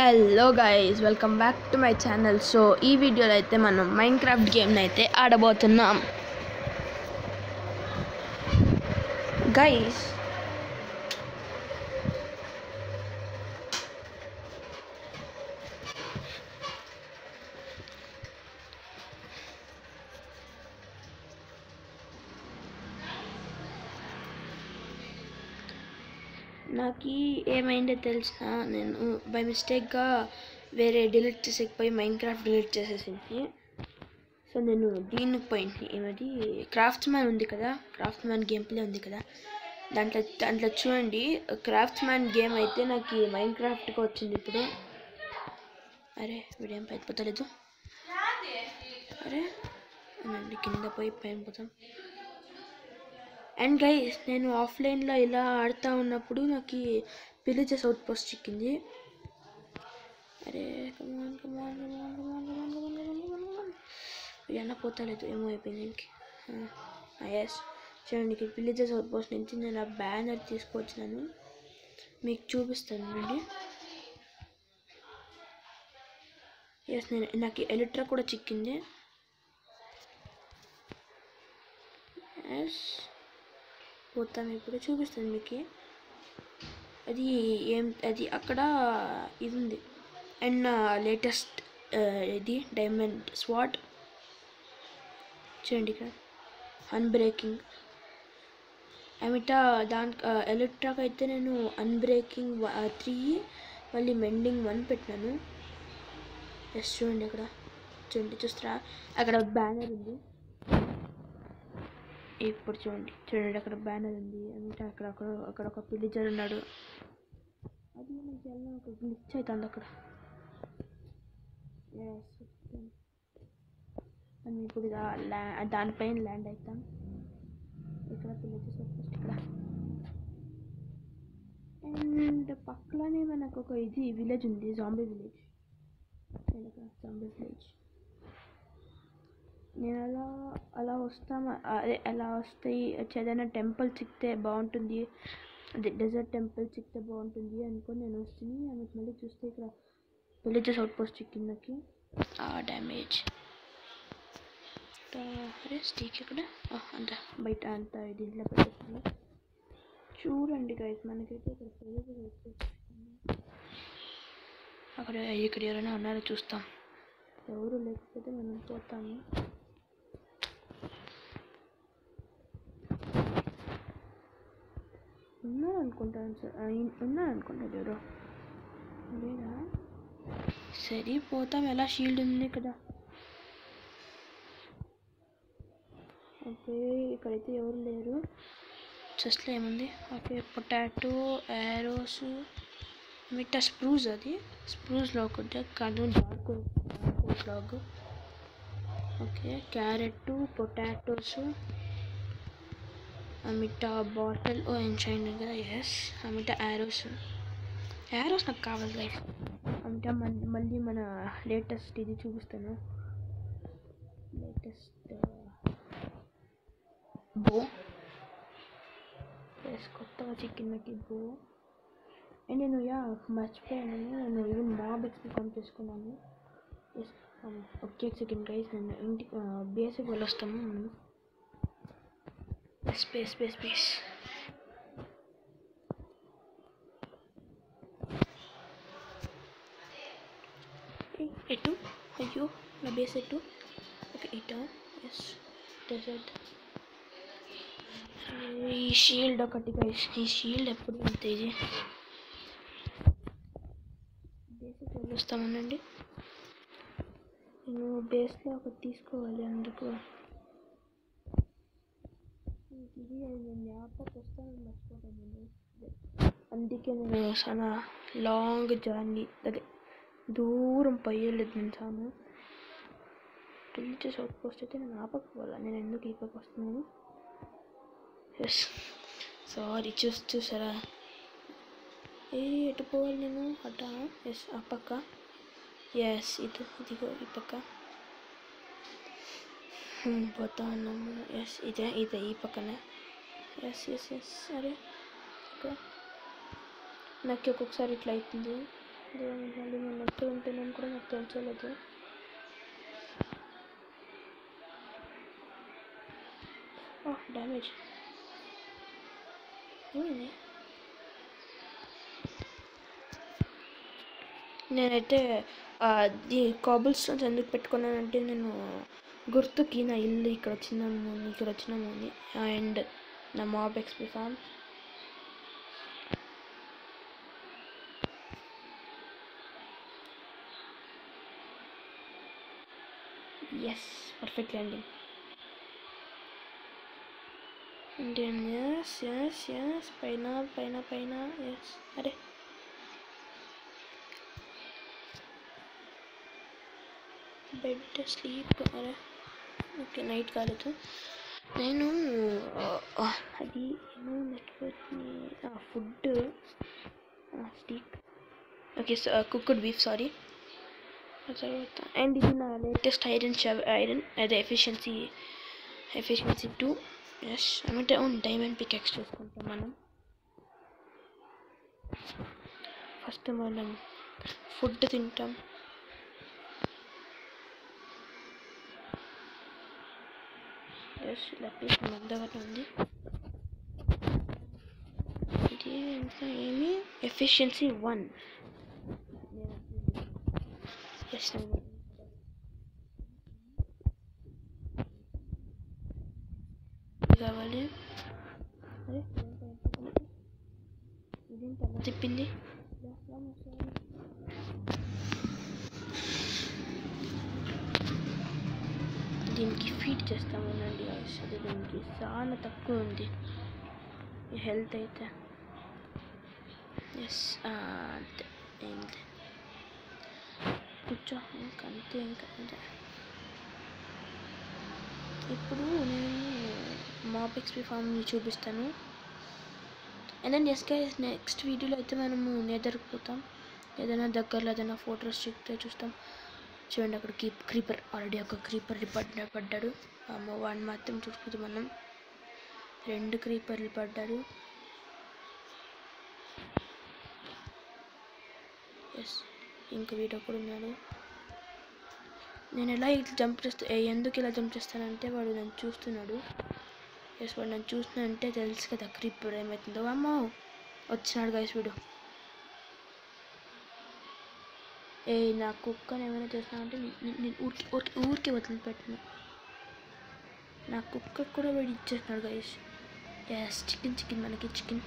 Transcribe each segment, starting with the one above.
Hello guys welcome back to my channel so ఈ వీడియోలో అయితే మనం మైండ్ క్రాఫ్ట్ గేమ్ని అయితే ఆడబోతున్నాం గైస్ నాకు ఏమైందో తెలిసిన నేను బై మిస్టేక్గా వేరే డిలీట్ చేసేకపోయి మైండ్ క్రాఫ్ట్ డిలీట్ చేసేసింది సో నేను దీనికి పోయింది ఏమది క్రాఫ్ట్స్ మ్యాన్ ఉంది కదా క్రాఫ్ట్స్ మ్యాన్ గేమ్ ప్లే ఉంది కదా దాంట్లో దాంట్లో చూడండి క్రాఫ్ట్స్ మ్యాన్ గేమ్ అయితే నాకు మైండ్ క్రాఫ్ట్గా వచ్చింది ఇప్పుడు అరే వీడేం పైపోతలేదు అరే అవునండి కింద పోయి పైన పోతాం అండ్ గైస్ నేను ఆఫ్లైన్లో ఇలా ఆడుతూ ఉన్నప్పుడు నాకు విలేజెస్ అవుట్ పోస్ట్ చిక్కింది అరే కమాన్ కమాన్ కమాన్ కమాన్ కమాన్ కమాన్ కమాన్ కమాన్ కమాన్ ఏమన్నా పోతలేదు ఏమో అయిపోయింది దీనికి ఎస్ చూడండి ఇక్కడ విలేజెస్ అవుట్ పోస్ట్ నుంచి నేను ఆ బ్యానర్ తీసుకొచ్చినాను మీకు చూపిస్తాను అండి ఎస్ నేను నాకు ఎలిట్రా కూడా చిక్కింది ఎస్ పోతాం ఇప్పుడు చూపిస్తాను మీకు అది ఏం అది అక్కడ ఇది ఉంది అండ్ నా లేటెస్ట్ ఇది డైమండ్ స్వాట్ చూడండి ఇక్కడ అన్బ్రేకింగ్ ఏమిటా దాని ఎలక్ట్రాక్ అయితే నేను అన్బ్రేకింగ్ త్రీ మళ్ళీ మెండింగ్ వన్ పెట్టినాను ఎస్ చూడండి అక్కడ చూడండి చూస్తారా అక్కడ బ్యానర్ ఉంది ఇప్పుడు చూడండి చూడండి అక్కడ బ్యానర్ ఉంది అంటే అక్కడ అక్కడ అక్కడ ఒక పిలిచర్ ఉన్నాడు అది నాకు ఎలా ఒక గ్లిచ్ అవుతుంది అక్కడ మనం ఇప్పుడు ల్యా దానిపైన ల్యాండ్ అవుతాం ఇక్కడ పిలిచేసి ఫస్ట్ ఇక్కడ అండ్ పక్కనే మనకు ఒక ఇది విలేజ్ ఉంది జాంబీ విలేజ్ జాంబీ విలేజ్ నేను అలా అలా వస్తామా అదే అలా వస్తాయి ఏదైనా టెంపుల్ చిక్తే బాగుంటుంది అదే డెజర్ట్ టెంపుల్ చిక్తే బాగుంటుంది అనుకొని నేను వస్తుంది ఆమెకు మళ్ళీ చూస్తే ఇక్కడ విలేజెస్ అవుట్ పోస్ట్ చిక్కిందకి డ్యామేజ్ అరే స్టీక్ ఇక్కడ అంత బయట అంత దీంట్లో పెట్టేస్తాను చూడండి గైస్ మనకైతే ఇక్కడ విలేజెస్ అవుట్ పోస్ట్ అక్కడ ఇక్కడ ఎవరైనా ఉన్నారో చూస్తాం ఎవరు లేకపోతే మనం పోతాము ఉన్నారు అనుకుంటాను సార్ ఉన్నారు అనుకుంటా ఎవరు లేదా సరే పోతాం ఎలా షీల్డ్ ఉంది కదా ఓకే ఇక్కడైతే ఎవరు లేరు చెస్ట్లో ఏముంది ఓకే పొటాటో యారోస్ మిట్టా స్ప్రూజ్ అది స్ప్రూజ్లో ఒకటి కాదు dark log okay carrot potatoes అమిటా బాటిల్ ఓ ఎంచైన్ కదా ఎస్ అమిటా యారోస్ యారోస్ నాకు కావాలి లైఫ్ అమిటా మళ్ళీ మన లేటెస్ట్ ఇది చూపిస్తాను లేటెస్ట్ బో ఎస్ కొత్తగా చికెన్ నాకు బో అండ్ నేను యా మర్చిపోయాను నేను ఈవెన్ మాబ్ ఎక్స్పీ కౌంట్ చేసుకున్నాను ఎస్ ఒకే సెకండ్ గైస్ నేను ఇంటికి బేసిక్ వాళ్ళు వస్తాము స్పేస్ స్పేస్ స్పేస్ ఎటు అయ్యో నా బేస్ ఎటు ఓకే ఇటా ఎస్ డెజర్ట్ ఈ షీల్డ్ ఒకటి గైస్ ఈ షీల్డ్ ఎప్పుడు అంతే ఇది బేసిక్ వెళ్ళొస్తామనండి నేను బేస్లో ఒకటి తీసుకోవాలి అందుకు ఇది నేను జ్ఞాపకం వస్తానని మర్చిపోతాను నేను అందుకే నేను చాలా లాంగ్ జర్నీ అదే దూరం పోయేలేదు నేను చాలా రిలీజియస్ అవుట్ పోస్ట్ అయితే నేను ఆపకపోవాలా నేను ఎందుకు ఈ పక్క వస్తున్నాను ఎస్ సారీ చూసి చూసారా ఏ ఎటు పోవాలి నేను అట ఎస్ ఆ పక్క ఎస్ ఇది ఇదిగో ఈ పక్క పోతా ఉన్నాము ఎస్ ఇదే ఇదే ఈ పక్కనే ఎస్ ఎస్ ఎస్ అరే ఓకే నాకు ఒక్కొక్కసారి ఇట్లా అవుతుంది దేవుని మళ్ళీ నేను నెట్ ఉంటుందని కూడా నాకు తెలియలేదు డ్యామేజ్ ఏమైంది నేనైతే ఆ, ఈ కాబుల్ స్టోన్స్ ఎందుకు పెట్టుకున్నానంటే నేను గుర్తుకి నా ఇల్లు ఇక్కడ వచ్చినాము ఇక్కడ వచ్చినాము అని అండ్ నా mob XP farm yes perfect landing Indian yes yes yes పైన పైన పైన ఎస్ అరే బెడ్ స్లీప్ అరే ఓకే నైట్ కాలేదు నేను ఆ, అది ఏమో మర్చిపోతుంది food steak okay cooked beef sorry తర్వాత అండ్ ఇది నా లేటెస్ట్ ఐరన్ ఐరన్ అదే ఎఫిషియన్సీ ఎఫిషియన్సీ టూ ఎస్ అంటే అవును డైమండ్ పికెక్స్ చూసుకుంటాం మనం ఫస్ట్ మనం ఫుడ్ తింటాం ఎస్ లపీస్ మన దగ్గర ఉంది ఇది ఇంకా ఏమి ఎఫిషియన్సీ వన్ ఎస్ కావాలి అరే ఇదేంటి అలా తిప్పింది దీనికి ఫీడ్ చేస్తామనండి guys. అది దీనికి చాలా తక్కువ ఉంది ఈ హెల్త్ అయితే ఎస్ అంతే ఏంటి కూర్చో ఇంకా అంతే ఇంకా అంతే ఇప్పుడు నేను మాప్ ఎక్స్పీ ఫామ్ని చూపిస్తాను and then yes guys next వీడియోలో అయితే మనము నిద్రపోతాం ఏదైనా దగ్గరలో ఏదైనా ఫోటోస్ చెప్తే చూస్తాం చూడండి అక్కడ కీప్ క్రీపర్ ఆల్రెడీ ఒక క్రీపర్ పడ్డ పడ్డాడు అమ్మ వాడిని మాత్రం చూసుకుంటాం మనం రెండు క్రీపర్లు పడ్డాడు ఎస్ ఇంకా వీడు కూడా ఉన్నాడు నేను ఎలా ఇట్లా జంప్ చేస్తా ఏ, ఎందుకు ఇలా జంప్ చేస్తానంటే వాడు నన్ను చూస్తున్నాడు ఎస్ వాడు నన్ను చూస్తున్నాడంటే తెలుసు కదా క్రీపర్ ఏమవుతుందో అమ్మో వచ్చినాడు గైస్ వీడు ఏ నా కుక్కని ఏమైనా చేస్తానంటే నేను ఊరికి ఊరికి ఊరికి వదిలిపెట్టాను నా కుక్క కూడా వీడు ఇచ్చేస్తున్నాడు గైస్ ఎస్ చికెన్ చికెన్ మనకి చికెన్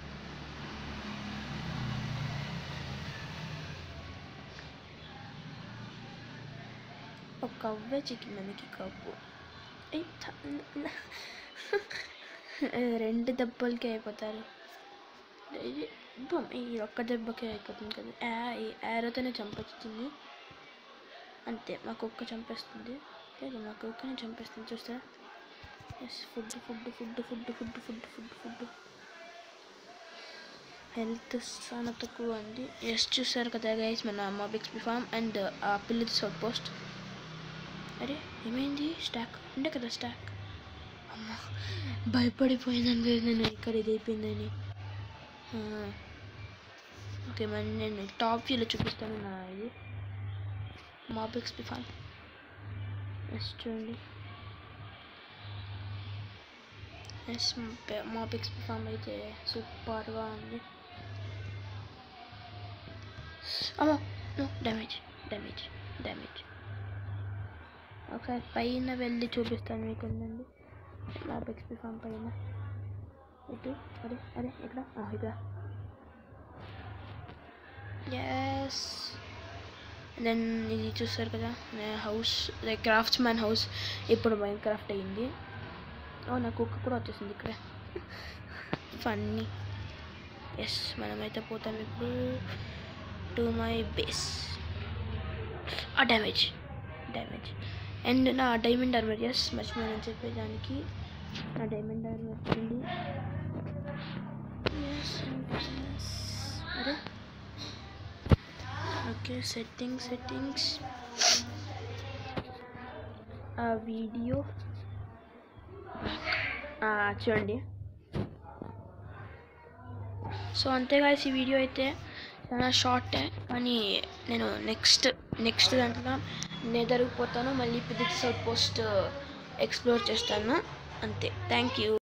ఒక కవ్వే చికెన్ మనకి కవ్వు ఏయ్, థ- న- ఏ, రెండు దెబ్బలకి అయిపోతారు ఇది బొమ్, ఈ ఒక్క దెబ్బకే అయిపోతుంది కదా ఆ, ఈ యారోతోనే చంపేస్తుంది అంతే మా కుక్క చంపేస్తుంది లేదు మా కుక్కనే చంపేస్తుంది చూస్తారా yes food food food food food food food food health చాలా తక్కువ ఉంది ఎస్ చూసారు కదా గైస్ మన మా బిక్స్పీ ఫామ్ అండ్ ఆ పిల్లది సౌట్ పోస్ట్ అరే ఏమైంది స్టాక్ ఉండే కదా స్టాక్ అమ్మ భయపడిపోయినాను కదా నేను ఇక్కడ ఇది అయిపోయిందని ఆ, ఓకే మరి నేను టాప్ వ్యూలో చూపిస్తాను నా ఇది మాబ్ ఎక్స్పీ ఫామ్ ఎస్ చూడండి ఎస్ మాబ్ ఎక్స్పీ ఫామ్ అయితే సూపర్గా ఉంది అమ్మో నో డ్యామేజ్ డ్యామేజ్ డ్యామేజ్ ఒకసారి పైన వెళ్ళి చూపిస్తాను మీకు ఉందండి మాబ్ ఎక్స్పీ ఫామ్ పైన ఇటు అరే అరే ఇక్కడ ఆ, ఇక్కడ ఎస్ దెన్ ఇది చూస్తారు కదా house like crafts man house ఇప్పుడు మైన్ క్రాఫ్ట్ అయ్యింది ఓ నా కుక్క కూడా వచ్చేసింది ఇక్కడ ఫన్నీ ఎస్ మనమైతే పోతాం ఇప్పుడు టు మై బేస్ ఆ డ్యామేజ్ డ్యామేజ్ అండ్ నా డైమండ్ ఆర్మర్ ఎస్ మర్చిపోయాను చెప్పేదానికి నా డైమండ్ ఆర్మర్ ఉంది ఎస్ అరే ఓకే సెట్టింగ్స్ సెట్టింగ్స్ ఆ వీడియో చూడండి సో అంతే guys ఈ వీడియో అయితే చాలా షార్టే కానీ నేను నెక్స్ట్ నెక్స్ట్ దాంట్లో నెదర్కి పోతాను మళ్ళీ పిదిక్ సౌత్ పోస్ట్ ఎక్స్ప్లోర్ చేస్తాను అంతే థ్యాంక్ యూ